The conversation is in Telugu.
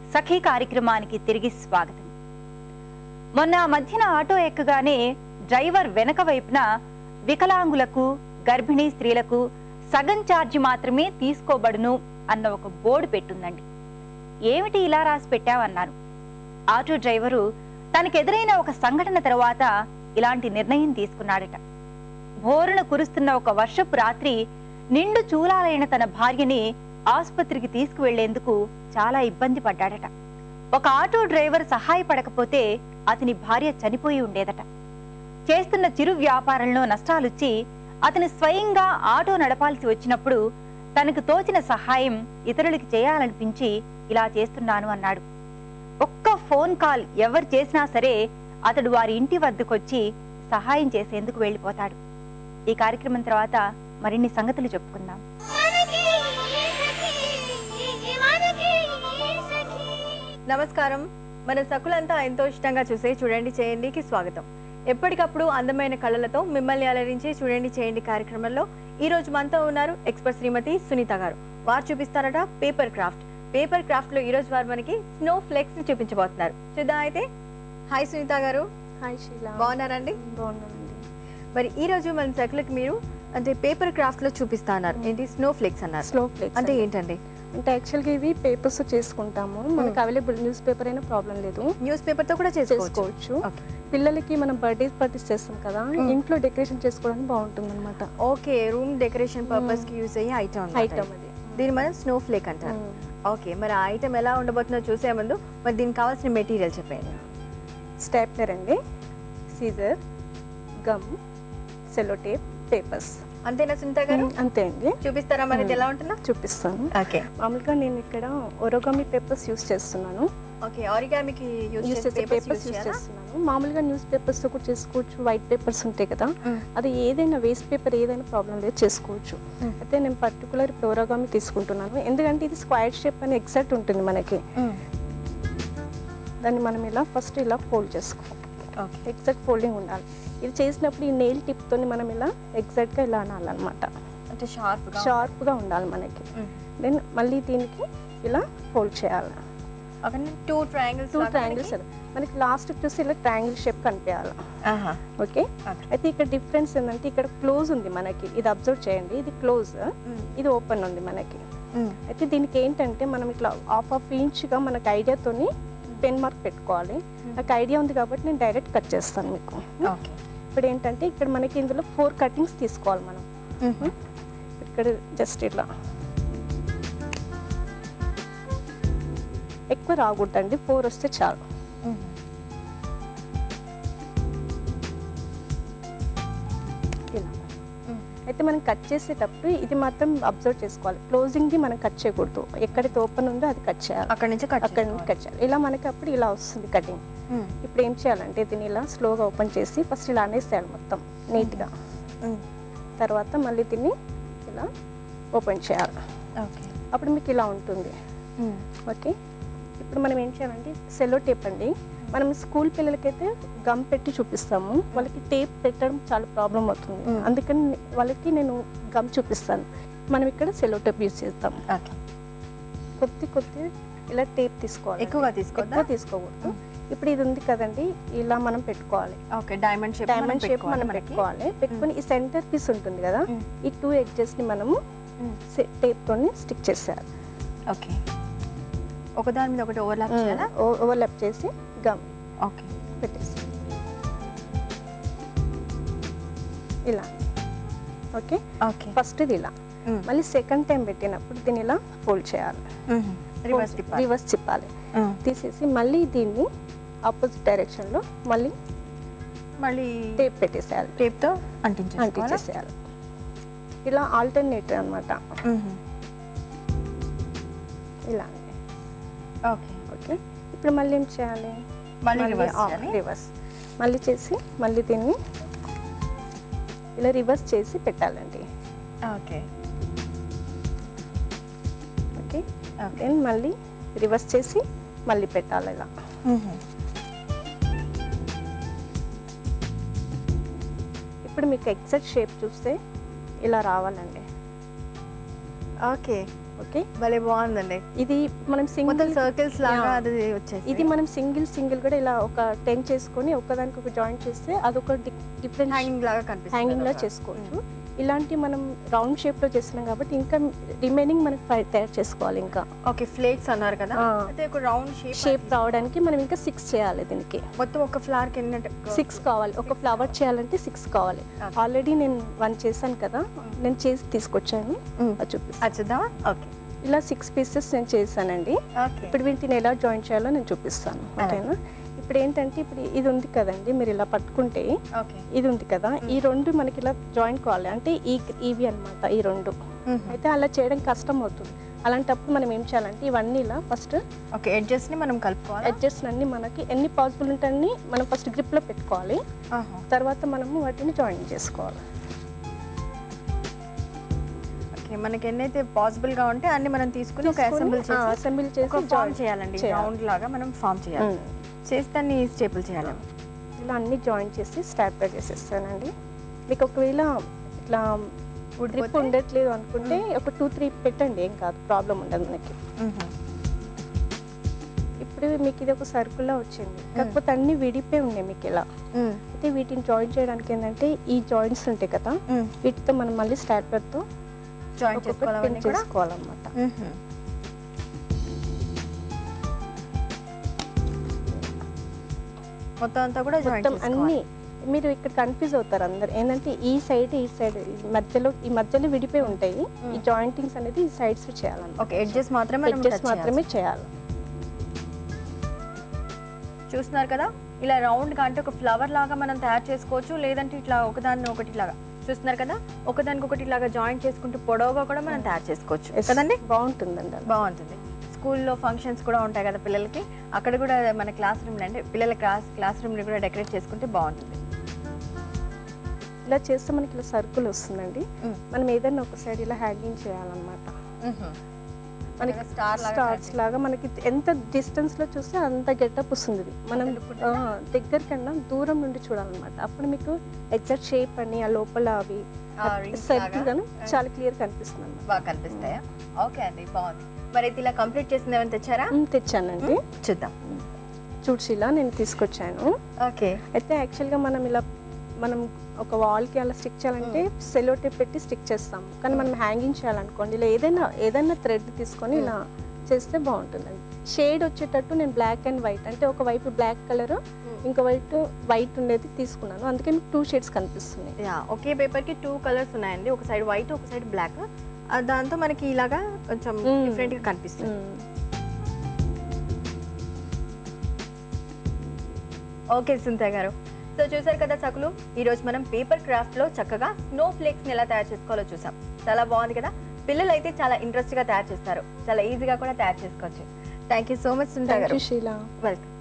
సఖీ కార్యక్రమానికి తిరిగి స్వాగతం మొన్న ఆ మధ్యన ఆటో ఎక్కగానే డ్రైవర్ వెనక వైపున వికలాంగులకు గర్భిణీ స్త్రీలకు సగం ఛార్జీ మాత్రమే తీసుకోబడును అన్న ఒక బోర్డు పెట్టుందండి ఏమిటి ఇలా రాసి పెట్టావన్నాను ఆటో డ్రైవరు తనకెదురైన ఒక సంఘటన తర్వాత ఇలాంటి నిర్ణయం తీసుకున్నాడట భోరున కురుస్తున్న ఒక వర్షపు రాత్రి నిండు చూలాలైన తన భార్యని ఆసుపత్రికి తీసుకువెళ్లేందుకు చాలా ఇబ్బంది పడ్డాడట ఒక ఆటో డ్రైవర్ సహాయపడకపోతే అతని భార్య చనిపోయి ఉండేదట చేస్తున్న చిరు వ్యాపారంలో నష్టాలొచ్చి అతను స్వయంగా ఆటో నడపాల్సి వచ్చినప్పుడు తనకు తోచిన సహాయం ఇతరులకి చేయాలనిపించి ఇలా చేస్తున్నాను అన్నాడు ఒక్క ఫోన్ కాల్ ఎవరు చేసినా సరే అతడు వారి ఇంటి వద్దకొచ్చి సహాయం చేసేందుకు వెళ్ళిపోతాడు ఈ కార్యక్రమం తర్వాత మరిన్ని సంగతులు చెప్పుకుందాం మనకి సఖీ మనకి సఖీ నమస్కారం మన సకులంతా ఎంతో ఇష్టంగా చూసే చూడండి చేయండికి స్వాగతం ఎప్పటికప్పుడు అందమైన కళలతో మిమ్మల్ని అలరించి చూడండి చేయండి కార్యక్రమంలో ఈ రోజు మనతో ఉన్నారు ఎక్స్పర్ట్ శ్రీమతి సునీత గారు వారు చూపిస్తారట పేపర్ క్రాఫ్ట్ పేపర్ క్రాఫ్ట్ లో ఈ రోజు వారు మనకి స్నో ఫ్లెక్స్ ని చూపించబోతున్నారు చూద్దాం అయితే హాయ్ సునీత గారు హాయ్ శీలా బాగున్నారండి బాగున్నానండి మరి ఈ రోజు మన సకులకి మీరు అంటే పేపర్ క్రాఫ్ట్ లో చూపిస్తా అన్నారు ఏంటి స్నో ఫ్లెక్స్ అన్నారు స్లో ఫ్లెక్స్ అంటే అంటే ఏంటండి అంటే యాక్చువల్గా ఇవి పేపర్స్ చేసుకుంటాము మనకి అవైలబుల్ న్యూస్ పేపర్ అయినా ప్రాబ్లం లేదు న్యూస్ పేపర్ తో కూడా చేసుకోవచ్చు చేసుకోవచ్చు ఓకే పిల్లలకి మనం బర్త్డే పార్టీస్ చేస్తాం కదా ఇంట్లో డెకరేషన్ చేసుకోవడానికి బాగుంటుంది అనమాట ఓకే రూమ్ డెకరేషన్ పర్పస్ కి యూజ్ అయ్యే ఐటమ్ ఐటమ్ అది దీని మనం స్నో ఫ్లేక్ అంటారు మ్మ్. ఓకే మరి ఆ ఐటమ్ ఎలా ఉండబోతుందో చూసే ముందు మరి దీనికి కావాల్సిన మెటీరియల్ చెప్పండి స్టాప్లర్ అండి scissor gum cello tape papers అంతేనా సునీత గారు అంతే అండి చూపిస్తారా మరి ఇది ఎలా ఉంటుందో చూపిస్తాను ఓకే మామూలుగా నేను ఇక్కడ ఒరోగమి పేపర్స్ యూస్ చేస్తున్నాను ఓకే ఆరిగామికి యూజ్ యూస్ చేసే చేసే పేపర్స్ పేపర్స్ యూజ్ యూస్ చేయాలా చేస్తున్నాను మామూలుగా న్యూస్ పేపర్స్ కూడా చేసుకోవచ్చు వైట్ పేపర్స్ ఉంటాయి కదా మ్మ్. అది ఏదైనా వేస్ట్ పేపర్ ఏదైనా ప్రాబ్లం లేదు చేసుకోవచ్చు మ్మ్. అయితే నేను పర్టికులర్ ఇప్పుడు ఓరోగామి తీసుకుంటున్నాను ఎందుకంటే ఇది స్క్వైర్ షేప్ అని ఎగ్జాక్ట్ ఉంటుంది మనకి దాన్ని మనం ఇలా ఫస్ట్ ఇలా ఫోల్డ్ చేసుకో ఓకే ఎగ్జాక్ట్ ఫోల్డింగ్ ఉండాలి ఇది చేసినప్పుడు ఈ నెయిల్ టిప్తో మనం ఇలా ఎగ్జాక్ట్గా ఇలా అనాలన్నమాట అంటే షార్ప్ గా షార్ప్గా ఉండాలి మనకి దెన్ మళ్ళీ దీనికి ఇలా ఫోల్డ్ చేయాలి అవన్నీ టూ ట్రయాంగిల్స్ టూ ట్రయాంగిల్స్ మనకి లాస్ట్ చూసి ఇలా ట్రయాంగిల్ షేప్ కనిపించాలి ఆహా ఓకే Okay. అయితే ఇక్కడ డిఫరెన్స్ ఏంటంటే ఇక్కడ క్లోజ్ ఉంది మనకి ఇది అబ్జర్వ్ చేయండి ఇది క్లోజ్ ఇది ఓపెన్ ఉంది మనకి అయితే దీనికి ఏంటంటే మనం ఇట్లా హాఫ్ హాఫ్ ఇంచ్గా మనకి ఐడియాతోని పెన్ మార్క్ పెట్టుకోవాలి నాకు ఐడియా ఉంది కాబట్టి నేను డైరెక్ట్ కట్ చేస్తాను మీకు ఓకే ఇప్పుడు ఏంటంటే ఇక్కడ మనకి ఇందులో ఫోర్ కటింగ్స్ తీసుకోవాలి మనం ఇక్కడ జస్ట్ ఇట్లా ఎక్కువ రాకూడదండి ఫోర్ వస్తే చాలు ఇలా అయితే మనం కట్ చేసేటప్పుడు ఇది మాత్రం అబ్జర్వ్ చేసుకోవాలి క్లోజింగ్ది మనం కట్ చేయకూడదు ఎక్కడైతే ఓపెన్ ఉందో అది కట్ చేయాలి అక్కడ నుంచి కట్ అక్కడ నుంచి కట్ చేయాలి ఇలా మనకి అప్పుడు ఇలా వస్తుంది కటింగ్ ఇప్పుడు ఏం చేయాలంటే దీన్ని ఇలా స్లోగా ఓపెన్ చేసి ఫస్ట్ ఇలా అనేసేయాలి మొత్తం నీట్గా తర్వాత మళ్ళీ దీన్ని ఇలా ఓపెన్ చేయాలి ఓకే అప్పుడు మీకు ఇలా ఉంటుంది ఓకే ఇప్పుడు మనం ఏం చేయాలంటే సెలో టేప్ అండి మనం స్కూల్ పిల్లలకైతే గమ్ పెట్టి చూపిస్తాము వాళ్ళకి టేప్ పెట్టడం చాలా ప్రాబ్లం అవుతుంది Mm. అందుకని వాళ్ళకి నేను గమ్ చూపిస్తాను మనం ఇక్కడ సెలో టేప్ యూజ్ చేస్తాం ఓకే కొద్ది కొద్ది ఇలా టేప్ తీసుకోవాలి ఎక్కువగా తీసుకోవద్దా? ఎక్కువ తీసుకోకూడదు ఇప్పుడు ఇది ఉంది కదండి ఇలా మనం పెట్టుకోవాలి okay diamond shape diamond shape మనం పెట్టుకోవాలి పెట్టుకొని ఈ సెంటర్ పీస్ ఉంటుంది కదా Mm. ఈ టూ ఎడ్జెస్ ని మనము టేప్ తోని స్టిక్ చేసేయాలి ఓకే ఒక దాని మీద ఒకటి ఓవర్లాప్ చేయాలా ఓవర్లాప్ చేసి గమ్ ఓకే పెట్టేసి ఇలా ఓకే ఓకే ఫస్ట్ ఇది ఇలా మళ్ళీ సెకండ్ టైం పెట్టినప్పుడు దీన్ని ఇలా ఫోల్డ్ చేయాలి రివర్స్ తిప్పాలి రివర్స్ తిప్పాలి తీసేసి మళ్ళీ దీన్ని ఆపోజిట్ డైరెక్షన్లో మళ్ళీ మళ్ళీ టేప్ పెట్టేసేయాలి టేప్ తో అంటించేసుకోవాలా అంటించేసేయాలి ఇలా ఆల్టర్నేటివ్ అనమాట ఇలా ఓకే ఓకే ఇప్పుడు మళ్ళీ ఏం చేయాలి మళ్ళీ reverse ఆఫ్ చేయాలి? రివర్స్ మళ్ళీ చేసి మళ్ళీ దీన్ని ఇలా రివర్స్ చేసి పెట్టాలండి ఓకే ఓకే ఓకే దెన్ మళ్ళీ రివర్స్ చేసి మళ్ళీ పెట్టాలి ఇలా ఇప్పుడు మీకు ఎగ్జాక్ట్ షేప్ చూస్తే ఇలా రావాలండి ఓకే ఓకే భలే బాగుందండి ఇది మనం మొత్తం సింగిల్ సర్కిల్స్ లాగా Yeah. అది వచ్చేసి ఇది మనం సింగిల్ సింగిల్ కూడా ఇలా ఒక టెన్ చేసుకొని ఒకదానికి ఒక జాయింట్ చేస్తే అదొక డిఫరెంట్ హ్యాంగింగ్ లాగా కనిపిస్తుంది హ్యాంగింగ్ లా ఒక- చేసుకోవచ్చు ఇలాంటి మనం రౌండ్ షేప్ లో చేస్తున్నాం కాబట్టి ఇంకా రిమైనింగ్ మనకి ఫైవ్ తయారు చేసుకోవాలి ఇంకా ఓకే ఫ్లేక్స్ అన్నారు కదా ఆ. అయితే ఒక రౌండ్ షేప్ షేప్ రావడానికి మనం ఇంకా సిక్స్ చేయాలి దీనికి మొత్తం ఒక ఫ్లవర్ కి ఎన్ని సిక్స్ కావాలి ఒక ఫ్లవర్ చేయాలంటే సిక్స్ కావాలి Okay. ఆల్రెడీ నేను వన్ చేశాను కదా నేను చేసి తీసుకొచ్చాను Mm. అది చూపిస్తాను అది చూద్దామా ఓకే ఇలా సిక్స్ పీసెస్ నేను చేశానండి ఓకే ఇప్పుడు వీటిని ఎలా జాయిన్ చేయాలో నేను చూపిస్తాను ఓకేనా ఇప్పుడు ఏంటంటే ఇప్పుడు ఇది ఉంది కదండి మీరు ఇలా పట్టుకుంటే ఓకే ఇది ఉంది కదా ఈ రెండు మనకి ఇలా జాయిన్ కావాలి అంటే ఈ ఇవి అన్నమాట ఈ రెండు అయితే అలా చేయడం కష్టం అవుతుంది అలాంటప్పుడు మనం ఏం చేయాలంటే ఇవన్నీ ఇలా ఫస్ట్ ఓకే ఎడ్జెస్ ని మనం కలుపుకోవాలి అడ్జస్ట్ అన్ని మనకి ఎన్ని పాసిబుల్ ఉంటాయని మనం ఫస్ట్ గ్రిప్లో పెట్టుకోవాలి తర్వాత మనము వాటిని జాయిన్ చేసుకోవాలి ఓకే మనకి ఎన్నైతే పాసిబుల్ గా ఉంటే అన్ని మనం తీసుకుని ఒక తీసుకొని, అసెంబుల్ ఆ, చేసి assemble చేసి ఒక ఫామ్ join చేయాలండి చేయాలి. రౌండ్ లాగా మనం ఫామ్ చేయాలి ఉమ్. చేసి దాన్ని స్టేపుల్ చేయాలి ఇలా అన్ని జాయిన్ చేసి స్టార్ట్ చేసేస్తానండి మీకు ఒకవేళ ఇట్లా గ్రిప్ ఊడిపోతే? ఉండట్లేదు అనుకుంటే ఒక టూ త్రీ పెట్టండి ఏం కాదు ప్రాబ్లం ఉండదు మనకి ఇప్పుడు మీకు ఇది ఒక సర్కుల్లా వచ్చింది కాకపోతే అన్ని విడిపోయి ఉన్నాయి మీకు ఇలా అయితే వీటిని జాయిన్ చేయడానికి ఏంటంటే ఈ జాయింట్స్ ఉంటాయి కదా వీటితో మనం మళ్ళీ స్టార్టర్తో జాయిన్ ఒక్కొక్కటి చేసుకోవాలి పిన్ అవన్నీ కూడా చేసుకోవాలన్నమాట మ్మ్. మొత్తం అంతా కూడా జాయిన్ మొత్తం అన్ని మీరు ఇక్కడ కన్ఫ్యూజ్ అవుతారు అందరు ఏంటంటే ఈ సైడ్ ఈ సైడ్ మధ్యలో ఈ మధ్యలో విడిపోయి ఉంటాయి ఈ జాయింటింగ్స్ అనేది ఈ సైడ్స్ చేయాలన్నమాట ఓకే ఎడ్జెస్ మాత్రమే మనం ఎడ్జెస్ touch మాత్రమే చేయాలి. చేయాలి చూస్తున్నారు కదా ఇలా రౌండ్ గా అంటే ఒక ఫ్లవర్ లాగా మనం తయారు చేసుకోవచ్చు లేదంటే ఇట్లా ఒకదాన్ని ఒకటి ఇట్లాగా చూస్తున్నారు కదా ఒకదానికి ఒకటి ఇలాగా జాయిన్ చేసుకుంటూ పొడవుగా కూడా మనం తయారు చేసుకోవచ్చు Yes, కదండి బాగుంటుందండి అలా. బాగుంటుంది స్కూల్లో ఫంక్షన్స్ కూడా ఉంటాయి కదా పిల్లలకి అక్కడ కూడా మన క్లాస్ రూమ్ అంటే పిల్లల క్లాస్ క్లాస్ రూమ్ని కూడా డెకరేట్ చేసుకుంటే బాగుంటుంది ఇలా చేస్తే మనకి ఇలా సర్కిల్ వస్తుందండి Mm. మనం ఏదైనా ఒక సైడ్ ఇలా హ్యాంగింగ్ చేయాలన్నమాట మనకి స్టార్ స్టార్స్ లాగా మనకి ఎంత డిస్టెన్స్ లో చూస్తే అంత గెటప్ వస్తుంది ఇది. మనం ఆ, దగ్గర కన్నా దూరం నుండి చూడాలన్నమాట అప్పుడు మీకు ఎగ్జాక్ట్ షేప్ అని ఆ లోపల అవి ఆ, rings సర్కిల్ లాగా? గాను చాలా క్లియర్ కనిపిస్తుంది అన్నమాట బాగా కనిపిస్తాయా ఓకే అండి బాగుంది మరి అయితే ఇలా కంప్లీట్ చేసింది ఏమైనా తెచ్చారా Mm, తెచ్చానండి చూద్దాం చూడ్స్ ఇలా నేను తీసుకొచ్చాను ఓకే అయితే యాక్చువల్గా మనం ఇలా మనం ఒక వాల్కి అలా స్టిక్ చేయాలంటే సెలో టేప్ పెట్టి స్టిక్ చేస్తాం కానీ మనం హ్యాంగింగ్ చేయాలనుకోండి ఇలా ఏదైనా ఏదైనా థ్రెడ్ తీసుకొని ఇలా చేస్తే బాగుంటుందండి షేడ్ వచ్చేటట్టు నేను బ్లాక్ అండ్ వైట్ అంటే ఒక వైపు బ్లాక్ కలర్ ఇంకో వైపు వైట్ ఉండేది తీసుకున్నాను అందుకే మీకు టూ షేడ్స్ కనిపిస్తున్నాయి యా ఒకే పేపర్ కి టూ కలర్స్ ఉన్నాయండి ఒక సైడ్ వైట్ ఒక సైడ్ బ్లాక్ దాంతో మనకి ఇలాగా కొంచెం Mm. డిఫరెంట్ గా కనిపిస్తుంది మ్మ్. ఓకే సుంత గారు సో చూసారు కదా సకులు ఈ రోజు మనం పేపర్ క్రాఫ్ట్ లో చక్కగా స్నో ఫ్లేక్స్ ని ఎలా తయారు చేసుకోవాలో చూసాం చాలా బాగుంది కదా పిల్లలు అయితే చాలా ఇంట్రెస్ట్ గా తయారు చేస్తారు చాలా ఈజీగా కూడా తయారు చేసుకోవచ్చు thank you so much Sunita thank garu you Sheela welcome